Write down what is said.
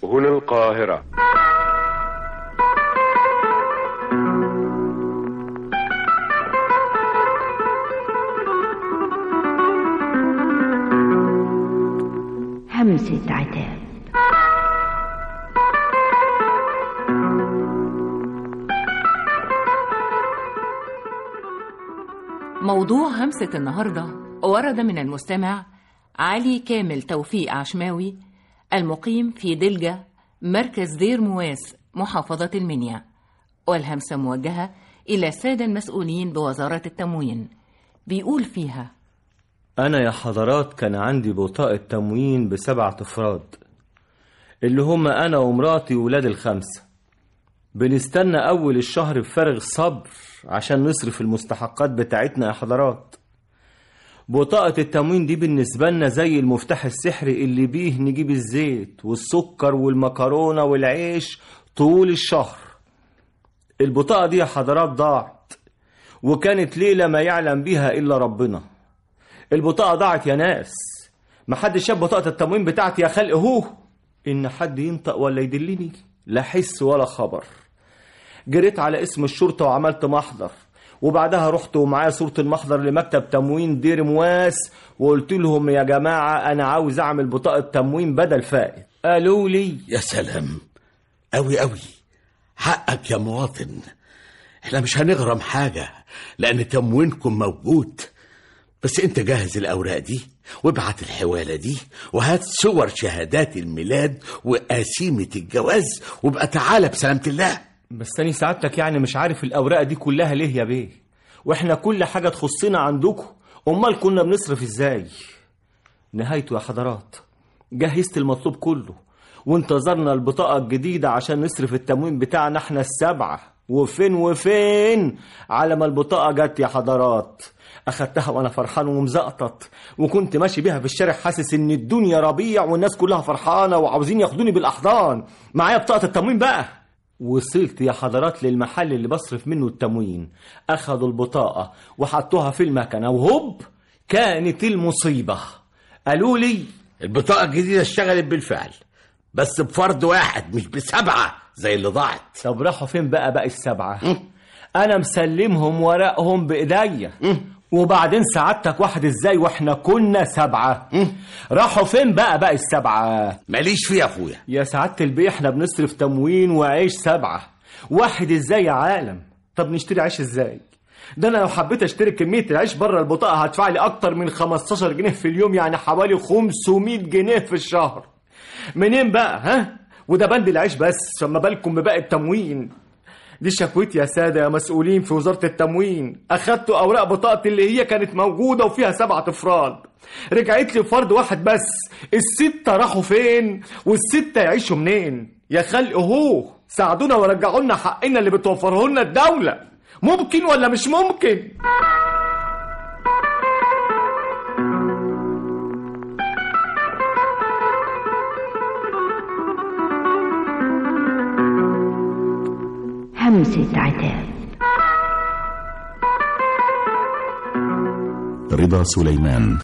هنا القاهرة همسة عتاب موضوع همسة النهاردة ورد من المستمع علي كامل توفيق عشماوي المقيم في دلجة مركز دير مواس محافظة المنيا والهمسة موجهة إلى السادة المسؤولين بوزارة التموين بيقول فيها أنا يا حضرات كان عندي بطاقة تموين بسبعة أفراد اللي هم أنا ومراتي وولاد الخمسة بنستنى أول الشهر بفارغ صبر عشان نصرف المستحقات بتاعتنا يا حضرات بطاقة التموين دي بالنسبة لنا زي المفتاح السحري اللي بيه نجيب الزيت والسكر والمكرونة والعيش طول الشهر البطاقة دي يا حضرات ضاعت وكانت ليلة ما يعلم بيها إلا ربنا البطاقة ضاعت يا ناس محدش شاف بطاقة التموين بتاعتي يا خلق هو إن حد ينطق ولا يدلني لا حس ولا خبر جريت على اسم الشرطة وعملت محضر وبعدها رحت ومعايا صورة المحضر لمكتب تموين دير مواس وقلت لهم يا جماعة أنا عاوز أعمل بطاقة تموين بدل فائد قالوا لي يا سلام أوي أوي حقك يا مواطن احنا مش هنغرم حاجة لأن تموينكم موجود بس انت جهز الأوراق دي وابعت الحوالة دي وهات صور شهادات الميلاد وقسيمة الجواز وابقى تعالى بسلامة الله بس تاني سعادتك يعني مش عارف الأوراق دي كلها ليه يا بيه وإحنا كل حاجة تخصنا عندكم أمال كنا بنصرف إزاي نهايته يا حضرات جهزت المطلوب كله وانتظرنا البطاقة الجديدة عشان نصرف التموين بتاعنا احنا السبعة وفين وفين على ما البطاقة جت يا حضرات أخدتها وأنا فرحان ومزقطط وكنت ماشي بيها في الشارع حاسس إن الدنيا ربيع والناس كلها فرحانة وعاوزين ياخدوني بالأحضان معايا بطاقة التموين بقى وصلت يا حضرات للمحل اللي بصرف منه التموين أخدوا البطاقة وحطوها في المكنة وهوب كانت المصيبة قالوا لي البطاقة الجديدة اشتغلت بالفعل بس بفرد واحد مش بسبعة زي اللي ضاعت طب راحوا فين بقى باقي السبعة أنا مسلمهم ورقهم بإيديا وبعدين سعادتك واحد ازاي واحنا كنا سبعة راحوا فين بقى باقي السبعة ماليش فيه يا اخويا يا سعادة البيه احنا بنصرف تموين وعيش سبعة واحد ازاي يا عالم طب نشتري عيش ازاي ده انا لو حبيت اشتري كمية العيش بره البطاقة هدفع لي اكتر من 15 جنيه في اليوم يعني حوالي 500 جنيه في الشهر منين بقى ها وده بند العيش بس فما بالكم بباقي التموين دي شكوتي يا سادة يا مسؤولين في وزارة التموين أخدتوا أوراق بطاقتي اللي هي كانت موجودة وفيها سبعة أفراد رجعت لي فرد واحد بس الستة راحوا فين والستة يعيشوا منين يا خلق هو ساعدونا ورجعوا لنا حقنا اللي بتوفره لنا الدولة ممكن ولا مش ممكن همسة عتاب رضا سليمان